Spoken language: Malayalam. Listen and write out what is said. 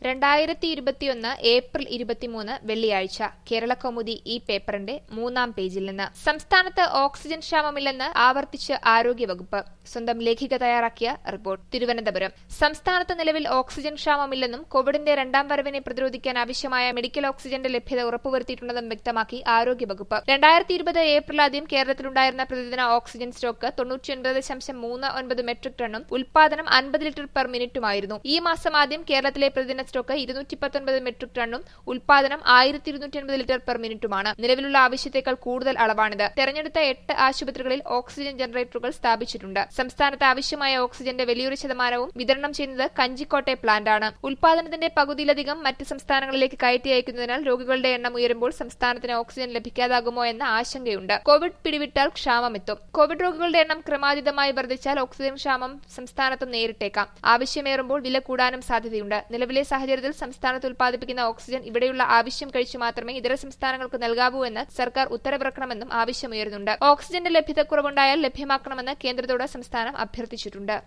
രണ്ടായിരത്തി ഇരുപത്തിയൊന്ന് ഏപ്രിൽ ഇരുപത്തിമൂന്ന് വെള്ളിയാഴ്ച കേരള കൗമുദി ഈ പേപ്പറിന്റെ മൂന്നാം പേജിൽ നിന്ന് സംസ്ഥാനത്ത് ഓക്സിജൻ ക്ഷാമമില്ലെന്ന് ആവർത്തിച്ച് ആരോഗ്യവകുപ്പ് സ്വന്തം ലേഖിക തയ്യാറാക്കിയ റിപ്പോർട്ട് തിരുവനന്തപുരം സംസ്ഥാനത്ത് നിലവിൽ ഓക്സിജൻ ക്ഷാമമില്ലെന്നും കോവിഡിന്റെ രണ്ടാം വരവിനെ പ്രതിരോധിക്കാൻ ആവശ്യമായ മെഡിക്കൽ ഓക്സിജന്റെ ലഭ്യത ഉറപ്പുവരുത്തിയിട്ടുണ്ടെന്നും വ്യക്തമാക്കി ആരോഗ്യവകുപ്പ് രണ്ടായിരത്തി ഇരുപത് ഏപ്രിൽ ആദ്യം കേരളത്തിലുണ്ടായിരുന്ന പ്രതിദിന ഓക്സിജൻ സ്റ്റോക്ക് തൊണ്ണൂറ്റിയൊൻപത് ദശാംശം മൂന്ന് ഒൻപത് മെട്രിക് ടണ്ണും ഉൽപാദനം അൻപത് ലിറ്റർ പെർ മിനിറ്റുമായിരുന്നു ഈ മാസം ആദ്യം കേരളത്തിലെ പ്രതിദിന സ്റ്റോക്ക് ഇരുന്നൂറ്റി പത്തൊൻപത് മെട്രിക് ടണ്ണും ഉൽപാദനം ആയിരത്തി ഇരുന്നൂറ്റി അൻപത് ലിറ്റർ പെർ മിനിറ്റുമാണ് നിലവിലുള്ള ആവശ്യത്തേക്കാൾ കൂടുതൽ അളവാണിത് തെരഞ്ഞെടുത്ത എട്ട് ആശുപത്രികളിൽ ഓക്സിജൻ ജനറേറ്ററുകൾ സ്ഥാപിച്ചിട്ടുണ്ട് സംസ്ഥാനത്ത് ആവശ്യമായ ഓക്സിജന്റെ വലിയൊരു ശതമാനവും വിതരണം ചെയ്യുന്നത് കഞ്ചിക്കോട്ടെ പ്ലാന്റാണ് ഉൽപാദനത്തിന്റെ പകുതിയിലധികം മറ്റ് സംസ്ഥാനങ്ങളിലേക്ക് കയറ്റി അയക്കുന്നതിനാൽ രോഗികളുടെ എണ്ണം ഉയരുമ്പോൾ സംസ്ഥാനത്തിന് ഓക്സിജൻ ലഭിക്കാതാകുമോ എന്ന ആശങ്കയുണ്ട് കോവിഡ് പിടിവിട്ടാൽ ക്ഷാമമെത്തും കോവിഡ് രോഗികളുടെ എണ്ണം ക്രമാതീതമായി വർദ്ധിച്ചാൽ ഓക്സിജൻ ക്ഷാമം സംസ്ഥാനത്തും നേരിട്ടേക്കാം ആവശ്യമേറുമ്പോൾ വില കൂടാനും സാധ്യതയുണ്ട് നിലവിലെ സാഹചര്യത്തിൽ സംസ്ഥാനത്ത് ഉൽപ്പാദിപ്പിക്കുന്ന ഓക്സിജൻ ഇവിടെയുള്ള ആവശ്യം കഴിച്ചു മാത്രമേ ഇതര സംസ്ഥാനങ്ങൾക്ക് നൽകാവൂ എന്ന് സർക്കാർ ഉത്തരവിറക്കണമെന്നും ആവശ്യമുയരുന്നുണ്ട് ഓക്സിജന്റെ ലഭ്യതക്കുറവുണ്ടായാൽ ലഭ്യമാക്കണമെന്ന് കേന്ദ്രത്തോട് സംസ്ഥാനം അഭ്യർത്ഥിച്ചിട്ടുണ്ട്